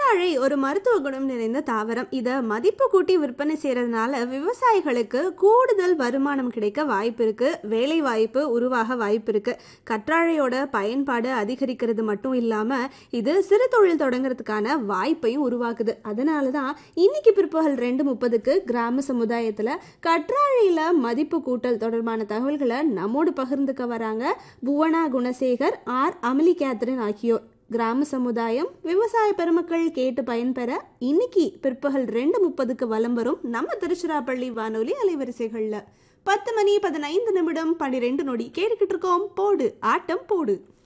கற்றாழை ஒரு மருத்துவ குணம் நிறைந்த தாவரம் இதை மதிப்பு கூட்டி விற்பனை செய்யறதுனால விவசாயிகளுக்கு கூடுதல் வருமானம் கிடைக்க வாய்ப்பு இருக்கு வேலை வாய்ப்பு உருவாக வாய்ப்பு இருக்கு கற்றாழையோட பயன்பாடு அதிகரிக்கிறது மட்டும் இல்லாம இது சிறு தொழில் தொடங்குறதுக்கான வாய்ப்பையும் உருவாக்குது அதனால தான் இன்னைக்கு பிற்பகல் ரெண்டு முப்பதுக்கு கிராம சமுதாயத்துல கற்றாழையில மதிப்பு கூட்டல் தொடர்பான தகவல்களை நம்மோடு பகிர்ந்துக்க வராங்க புவனா குணசேகர் ஆர் அமலி கேத்ரின் ஆகியோர் கிராம சமுதாயம் விவசாய பெருமக்கள் கேட்டு பயன்பெற இன்னைக்கு பிற்பகல் ரெண்டு முப்பதுக்கு வலம் வரும் நம்ம திருச்சிராப்பள்ளி வானொலி அலைவரிசைகள்ல பத்து மணி பதினைந்து நிமிடம் பன்னிரெண்டு நொடி கேட்டுக்கிட்டு இருக்கோம் போடு ஆட்டம் போடு